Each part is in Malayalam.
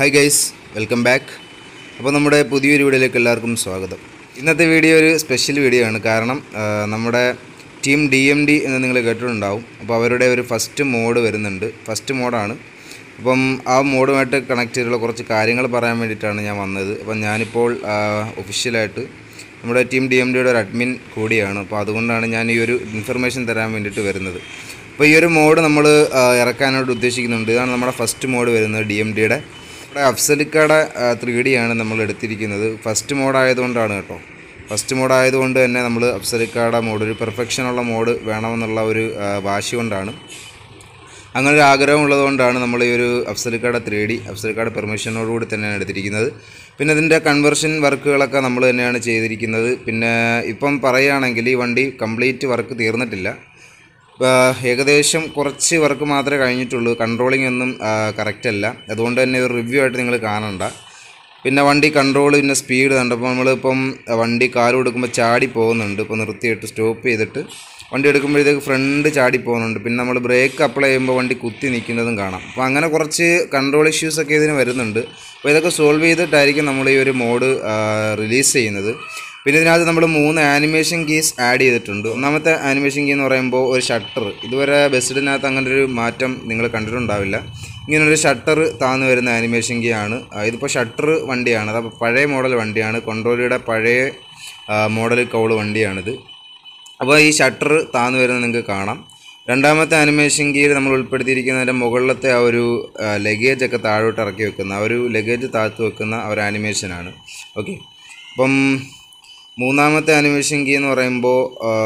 ഹായ് ഗൈസ് വെൽക്കം ബാക്ക് അപ്പോൾ നമ്മുടെ പുതിയൊരു വീഡിയോയിലേക്ക് എല്ലാവർക്കും സ്വാഗതം ഇന്നത്തെ വീഡിയോ ഒരു സ്പെഷ്യൽ വീഡിയോ ആണ് കാരണം ആ, നമ്മുടെ ടീം ഡി എം ഡി എന്ന് നിങ്ങൾ കേട്ടിട്ടുണ്ടാവും അപ്പോൾ അവരുടെ ഒരു ഫസ്റ്റ് മോഡ് വരുന്നുണ്ട് ഫസ്റ്റ് മോഡാണ് അപ്പം ആ മോഡുമായിട്ട് കണക്ട് ചെയ്തിട്ടുള്ള കുറച്ച് കാര്യങ്ങൾ പറയാൻ വേണ്ടിയിട്ടാണ് ഞാൻ വന്നത് അപ്പം ഞാനിപ്പോൾ ഒഫീഷ്യലായിട്ട് നമ്മുടെ ടീം ഡി എം ഡിയുടെ ഒരു അഡ്മിൻ കൂടിയാണ് അപ്പോൾ അതുകൊണ്ടാണ് ഞാൻ ഈ ഒരു ഇൻഫർമേഷൻ തരാൻ വേണ്ടിയിട്ട് വരുന്നത് അപ്പോൾ ഈ ഒരു മോഡ് നമ്മൾ ഇറക്കാനായിട്ട് ഉദ്ദേശിക്കുന്നുണ്ട് ഇതാണ് നമ്മുടെ ഫസ്റ്റ് മോഡ് വരുന്നത് ഡി എം ഡിയുടെ നമ്മുടെ അഫ്സലിക്കയുടെ ത്രീ ഡി ആണ് നമ്മൾ എടുത്തിരിക്കുന്നത് ഫസ്റ്റ് മോഡ് ആയതുകൊണ്ടാണ് കേട്ടോ ഫസ്റ്റ് മോഡ് ആയതുകൊണ്ട് തന്നെ നമ്മൾ അഫ്സലിക്കയുടെ മോഡ് ഒരു പെർഫെക്ഷനുള്ള മോഡ് വേണമെന്നുള്ള ഒരു ആ, വാശി കൊണ്ടാണ് അങ്ങനെ ഒരു ആഗ്രഹം ഉള്ളതുകൊണ്ടാണ് നമ്മൾ ഈ ഒരു അഫ്സലിക്കയുടെ ത്രീ ഡി അഫ്സലിക്കയുടെ പെർമിഷനോടുകൂടി തന്നെയാണ് എടുത്തിരിക്കുന്നത് പിന്നെ ഇതിൻ്റെ കൺവെർഷൻ വർക്കുകളൊക്കെ നമ്മൾ തന്നെയാണ് ചെയ്തിരിക്കുന്നത് പിന്നെ ഇപ്പം പറയുകയാണെങ്കിൽ ഈ വണ്ടി കംപ്ലീറ്റ് വർക്ക് തീർന്നിട്ടില്ല ആ, ഏകദേശം കുറച്ച് വർക്ക് മാത്രമേ കഴിഞ്ഞിട്ടുള്ളൂ കൺട്രോളിംഗ് ഒന്നും കറക്റ്റ് അല്ല അതുകൊണ്ട് തന്നെ ഒരു റിവ്യൂ ആയിട്ട് നിങ്ങൾ കാണണ്ട പിന്നെ വണ്ടി കൺട്രോൾ പിന്നെ സ്പീഡ് കണ്ടപ്പോൾ നമ്മളിപ്പം വണ്ടി കാല് കൊടുക്കുമ്പോൾ ചാടി പോകുന്നുണ്ട് ഇപ്പോൾ നിർത്തിയിട്ട് സ്റ്റോപ്പ് ചെയ്തിട്ട് വണ്ടി എടുക്കുമ്പോഴത്തേക്ക് ഫ്രണ്ട് ചാടി പോകുന്നുണ്ട് പിന്നെ നമ്മൾ ബ്രേക്ക് അപ്ലൈ ചെയ്യുമ്പോൾ വണ്ടി കുത്തി നിൽക്കുന്നതും കാണാം അപ്പോൾ അങ്ങനെ കുറച്ച് കൺട്രോൾ ഇഷ്യൂസൊക്കെ ഇതിന് വരുന്നുണ്ട് അപ്പോൾ ഇതൊക്കെ സോൾവ് ചെയ്തിട്ടായിരിക്കും നമ്മൾ ഈ ഒരു മോഡ് റിലീസ് ചെയ്യുന്നത് പിന്നെ ഇതിനകത്ത് നമ്മൾ മൂന്ന് ആനിമേഷൻ കീസ് ആഡ് ചെയ്തിട്ടുണ്ട് ഒന്നാമത്തെ ആനിമേഷൻ കീ എന്ന് പറയുമ്പോൾ ഒരു ഷട്ടർ ഇതുവരെ ബസ്സിഡിനകത്ത് അങ്ങനെ ഒരു മാറ്റം നിങ്ങൾ കണ്ടിട്ടുണ്ടാവില്ല ഇങ്ങനൊരു ഷട്ടർ താന്ന് വരുന്ന ആനിമേഷൻ കീ ആണ് ആ, ഇതിപ്പോൾ ഷട്ടർ വണ്ടിയാണ് അത് പഴയ മോഡൽ വണ്ടിയാണ് കൊണ്ടോലിയുടെ പഴയ മോഡൽ കൗള് വണ്ടിയാണിത് അപ്പോൾ ഈ ഷട്ടർ താന്ന് വരുന്നത് നിങ്ങൾക്ക് കാണാം രണ്ടാമത്തെ ആനിമേഷൻ കീയിൽ നമ്മൾ ഉൾപ്പെടുത്തിയിരിക്കുന്നതിൻ്റെ മുകളിലത്തെ ആ ഒരു ലഗേജ് ഒക്കെ താഴോട്ട് ഇറക്കി വെക്കുന്ന ആ ഒരു ലഗേജ് താഴ്ത്ത് വെക്കുന്ന ആ ഒരു ആനിമേഷനാണ് ഓക്കെ അപ്പം മൂന്നാമത്തെ ആനിമേഷൻ കീ എന്ന് പറയുമ്പോൾ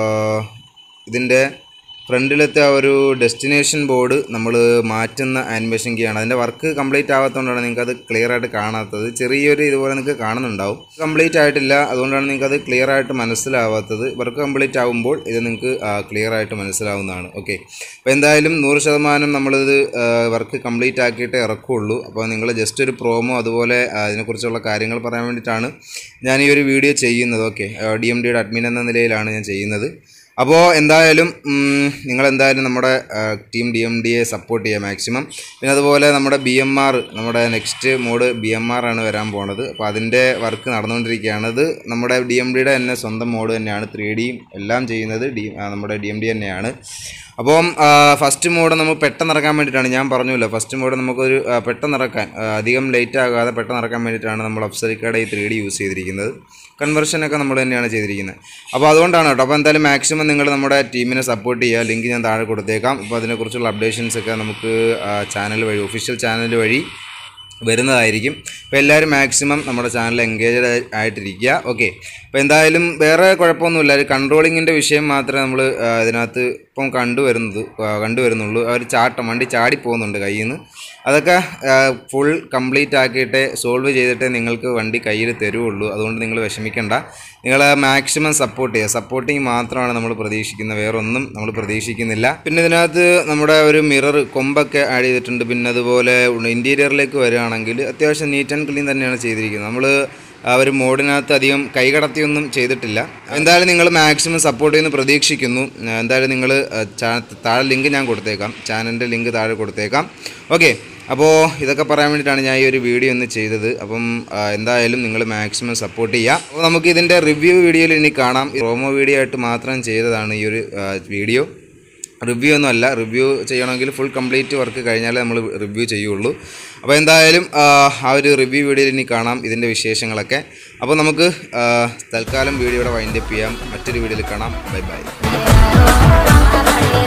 ഇതിൻ്റെ ഫ്രണ്ടിലത്തെ ആ ഒരു ഡെസ്റ്റിനേഷൻ ബോർഡ് നമ്മൾ മാറ്റുന്ന ആനിമേഷൻ കീ ആണ് അതിൻ്റെ വർക്ക് കംപ്ലീറ്റ് ആവാത്തതുകൊണ്ടാണ് നിങ്ങൾക്ക് അത് ക്ലിയർ ആയിട്ട് കാണാത്തത് ചെറിയൊരു ഇതുപോലെ നിങ്ങൾക്ക് കാണുന്നുണ്ടാവും കംപ്ലീറ്റ് ആയിട്ടില്ല അതുകൊണ്ടാണ് നിങ്ങൾക്ക് അത് ക്ലിയർ ആയിട്ട് മനസ്സിലാവാത്തത് വർക്ക് കംപ്ലീറ്റ് ആകുമ്പോൾ ഇത് നിങ്ങൾക്ക് ക്ലിയർ ആയിട്ട് മനസ്സിലാവുന്നതാണ് ഓക്കെ അപ്പോൾ എന്തായാലും നൂറ് ശതമാനം നമ്മളിത് വർക്ക് കംപ്ലീറ്റ് ആക്കിയിട്ടേ ഇറക്കുകയുള്ളൂ അപ്പോൾ നിങ്ങൾ ജസ്റ്റ് ഒരു പ്രോമോ അതുപോലെ ആ, ഇതിനെക്കുറിച്ചുള്ള കാര്യങ്ങൾ പറയാൻ വേണ്ടിയിട്ടാണ് ഞാൻ ഈ ഒരു വീഡിയോ ചെയ്യുന്നത് ഓക്കെ ഡി എം ഡിയുടെ അഡ്മിൻ എന്ന നിലയിലാണ് ഞാൻ ചെയ്യുന്നത് അപ്പോൾ എന്തായാലും ഉം, നിങ്ങൾ എന്തായാലും നമ്മുടെ ടീം ഡി എം ഡിയെ സപ്പോർട്ട് ചെയ്യുക മാക്സിമം പിന്നെ അതുപോലെ നമ്മുടെ ബി എം ആർ നമ്മുടെ next mod B M R ആണ് വരാൻ പോണത് അപ്പോൾ അതിൻ്റെ വർക്ക് നടന്നുകൊണ്ടിരിക്കുകയാണ് അത് നമ്മുടെ ഡി എം ഡിയുടെ തന്നെ സ്വന്തം മോഡ് തന്നെയാണ് ത്രീ ഡിയും എല്ലാം ചെയ്യുന്നത് ഡി ആ, നമ്മുടെ ഡി എം ഡി തന്നെയാണ് അപ്പം ഫസ്റ്റ് മോഡ് നമുക്ക് പെട്ടെന്ന് ഇറക്കാൻ വേണ്ടിയിട്ടാണ് ഞാൻ പറഞ്ഞല്ലോ ഫസ്റ്റ് മോഡ് നമുക്കൊരു ആ, പെട്ടെന്ന് ഇറക്കാൻ ആ, അധികം ലേറ്റ് ആകാതെ പെട്ടെന്ന് ഇറക്കാൻ വേണ്ടിയിട്ടാണ് നമ്മൾ അപ്സരിക്കയുടെ ഈ ത്രീ ഡി യൂസ് ചെയ്തിരിക്കുന്നത് കൺവെർഷനൊക്കെ നമ്മൾ തന്നെയാണ് ചെയ്തിരിക്കുന്നത് അപ്പോൾ അതുകൊണ്ടാണ് കേട്ടോ അപ്പോൾ എന്തായാലും മാക്സിമം നിങ്ങൾ നമ്മുടെ ടീമിനെ സപ്പോർട്ട് ചെയ്യുക ലിങ്ക് ഞാൻ താഴെ കൊടുത്തേക്കാം അപ്പോൾ അതിനെക്കുറിച്ചുള്ള അപ്ഡേഷൻസ് ഒക്കെ നമുക്ക് ചാനൽ വഴി ഒഫീഷ്യൽ ചാനൽ വഴി വരുന്നതായിരിക്കും അപ്പോൾ എല്ലാവരും മാക്സിമം നമ്മുടെ ചാനൽ എൻഗേജഡ് ആയിട്ടിരിക്കുക ഓക്കെ അപ്പോൾ എന്തായാലും വേറെ കുഴപ്പമൊന്നുമില്ല ഒരു കൺട്രോളിങ്ങിൻ്റെ വിഷയം മാത്രമേ നമ്മൾ ഇതിനകത്ത് ഇപ്പം കണ്ടുവരുന്നത് ആ, കണ്ടുവരുന്നുള്ളൂ ആ ഒരു ചാട്ടം വണ്ടി ചാടി പോകുന്നുണ്ട് കയ്യിൽ നിന്ന് അതൊക്കെ ഫുൾ കംപ്ലീറ്റ് ആക്കിയിട്ടേ സോൾവ് ചെയ്തിട്ടേ നിങ്ങൾക്ക് വണ്ടി കയ്യിൽ തരുള്ളൂ അതുകൊണ്ട് നിങ്ങൾ വിഷമിക്കണ്ട നിങ്ങൾ മാക്സിമം സപ്പോർട്ട് ചെയ്യുക സപ്പോർട്ടിങ് മാത്രമാണ് നമ്മൾ പ്രതീക്ഷിക്കുന്നത് വേറെ ഒന്നും നമ്മൾ പ്രതീക്ഷിക്കുന്നില്ല പിന്നെ ഇതിനകത്ത് നമ്മുടെ ഒരു മിറർ കൊമ്പൊക്കെ ആഡ് ചെയ്തിട്ടുണ്ട് പിന്നെ അതുപോലെ ഇൻറ്റീരിയറിലേക്ക് വരികയാണെങ്കിൽ അത്യാവശ്യം നീറ്റ് ആൻഡ് ക്ലീൻ തന്നെയാണ് ചെയ്തിരിക്കുന്നത് നമ്മൾ ആ ഒരു മോഡിനകത്ത് അധികം കൈകടത്തിയൊന്നും ചെയ്തിട്ടില്ല എന്തായാലും നിങ്ങൾ മാക്സിമം സപ്പോർട്ട് ചെയ്യുന്ന പ്രതീക്ഷിക്കുന്നു ആ, എന്തായാലും നിങ്ങൾ താഴെ ലിങ്ക് ഞാൻ കൊടുത്തേക്കാം ചാനലിൻ്റെ ലിങ്ക് താഴെ കൊടുത്തേക്കാം ഓക്കെ അപ്പോൾ ഇതൊക്കെ പറയാൻ വേണ്ടിയിട്ടാണ് ഞാൻ ഈ ഒരു വീഡിയോ ഒന്ന് ചെയ്തത് അപ്പം ആ, എന്തായാലും നിങ്ങൾ മാക്സിമം സപ്പോർട്ട് ചെയ്യുക അപ്പോൾ നമുക്ക് ഇതിൻ്റെ റിവ്യൂ വീഡിയോയിൽ ഇനി കാണാം പ്രോമോ വീഡിയോ ആയിട്ട് മാത്രം ചെയ്തതാണ് ഈ ഒരു ആ, വീഡിയോ റിവ്യൂ ഒന്നും അല്ല റിവ്യൂ ചെയ്യണമെങ്കിൽ ഫുൾ കംപ്ലീറ്റ് വർക്ക് കഴിഞ്ഞാലേ നമ്മൾ റിവ്യൂ ചെയ്യുള്ളൂ അപ്പോൾ എന്തായാലും ആ, ആ ഒരു റിവ്യൂ വീഡിയോയിൽ ഇനി കാണാം ഇതിൻ്റെ വിശേഷങ്ങളൊക്കെ അപ്പോൾ നമുക്ക് ആ, തൽക്കാലം വീഡിയോയുടെ വൈൻഡപ്പ് ചെയ്യാം മറ്റൊരു വീഡിയോയിൽ കാണാം ബൈ ബൈ